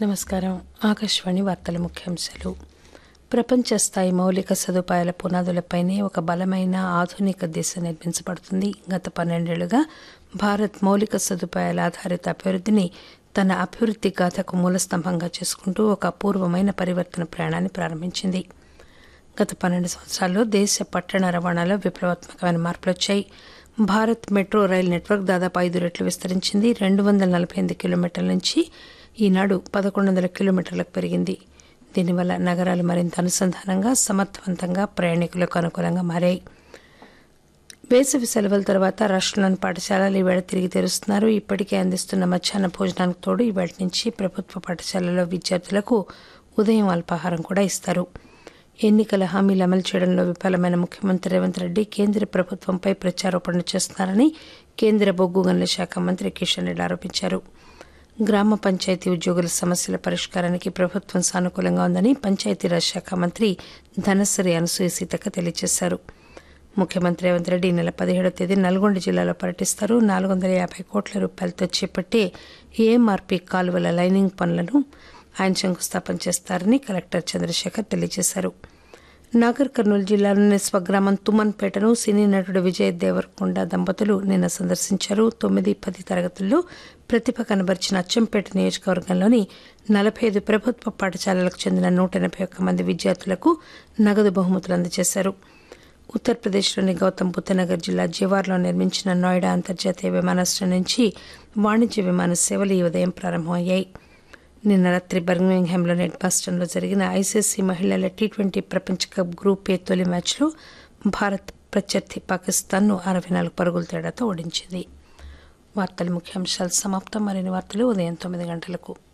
నమస్కారం ఆకాశవాణి వార్తల ముఖ్యాంశాలు ప్రపంచ స్థాయి మౌలిక సదుపాయాల పునాదులపైనే ఒక బలమైన ఆధునిక దేశం నిర్మించబడుతుంది గత పన్నెండేళ్లుగా భారత్ మౌలిక సదుపాయాల ఆధారిత అభివృద్ధిని తన అభివృద్ధి గాథకు మూలస్తంభంగా చేసుకుంటూ ఒక అపూర్వమైన పరివర్తన ప్రయాణాన్ని ప్రారంభించింది గత పన్నెండు సంవత్సరాల్లో దేశ పట్టణ రవాణాలో విప్లవాత్మకమైన మార్పులు వచ్చాయి భారత్ మెట్రో రైల్ నెట్వర్క్ దాదాపు ఐదు రెట్లు విస్తరించింది రెండు వందల నలభై ఎనిమిది కిలోమీటర్ల నుంచి ఈనాడు పదకొండు వందల కిలోమీటర్లకు పెరిగింది దీనివల్ల నగరాలు మరింత అనుసంధానంగా సమర్థవంతంగా ప్రయాణికులకు అనుకూలంగా మారాయి వేసవి సెలవుల తర్వాత రాష్ట్రంలోని పాఠశాలలు ఈవేళ తిరిగి తెరుస్తున్నారు ఇప్పటికే అందిస్తున్న మధ్యాహ్న భోజనానికి తోడు ఈవేళ నుంచి ప్రభుత్వ పాఠశాలల్లో విద్యార్థులకు ఉదయం అల్పాహారం కూడా ఇస్తారు ఎన్నికల హామీలు అమలు చేయడంలో విఫలమైన ముఖ్యమంత్రి రేవంత్ రెడ్డి కేంద్ర ప్రభుత్వంపై ప్రచారోపణలు చేస్తున్నారని కేంద్ర బొగ్గు గనుల శాఖ మంత్రి కిషన్ రెడ్డి ఆరోపించారు గ్రామ పంచాయతీ ఉద్యోగుల సమస్యల పరిష్కారానికి ప్రభుత్వం సానుకూలంగా ఉందని పంచాయతీరాజ్ శాఖ మంత్రి ధనసరి అనసూయ సీతక్క తెలియజేశారు ముఖ్యమంత్రి రేవంత్ రెడ్డి ఈ నెల పదిహేడవ తేదీ నల్గొండ జిల్లాలో పర్యటిస్తారు నాలుగు వందల యాభై కోట్ల రూపాయలతో చేపట్టే ఏఎంఆర్పీ కాలువల లైనింగ్ పనులను ఆయన శంకుస్థాపన చేస్తారని కలెక్టర్ చంద్రశేఖర్ తెలియజేశారు నాగర్ కర్నూలు జిల్లాలోని స్వగ్రామం తుమ్మన్పేటను సినీ నటుడు విజయ్ దేవరకొండ దంపతులు నిన్న సందర్శించారు తొమ్మిది పది తరగతుల్లో ప్రతిభ కనబరిచిన అచ్చంపేట నియోజకవర్గంలోని నలభై ఐదు ప్రభుత్వ పాఠశాలలకు చెందిన నూట ఎనభై ఒక్క మంది విద్యార్థులకు నగదు బహుమతులు అందజేశారు ఉత్తరప్రదేశ్లోని గౌతమ్ బుద్ధనగర్ జిల్లా జివార్లో నిర్మించిన నోయిడా అంతర్జాతీయ విమానాశ్రయం నుంచి వాణిజ్య విమాన సేవలు ఈ ఉదయం ప్రారంభమయ్యాయి నిన్న రాత్రి బర్మింగ్హామ్లోని ఎడ్బాస్టన్లో జరిగిన ఐసీసీ మహిళల టీ ట్వంటీ ప్రపంచ కప్ గ్రూప్ ఏ తొలి మ్యాచ్లో భారత్ ప్రత్యర్థి పాకిస్తాన్ను అరవై నాలుగు పరుగుల తేడాతో ఓడించింది వార్తల ముఖ్యాంశాలు సమాప్తం మరిన్ని వార్తలు ఉదయం తొమ్మిది గంటలకు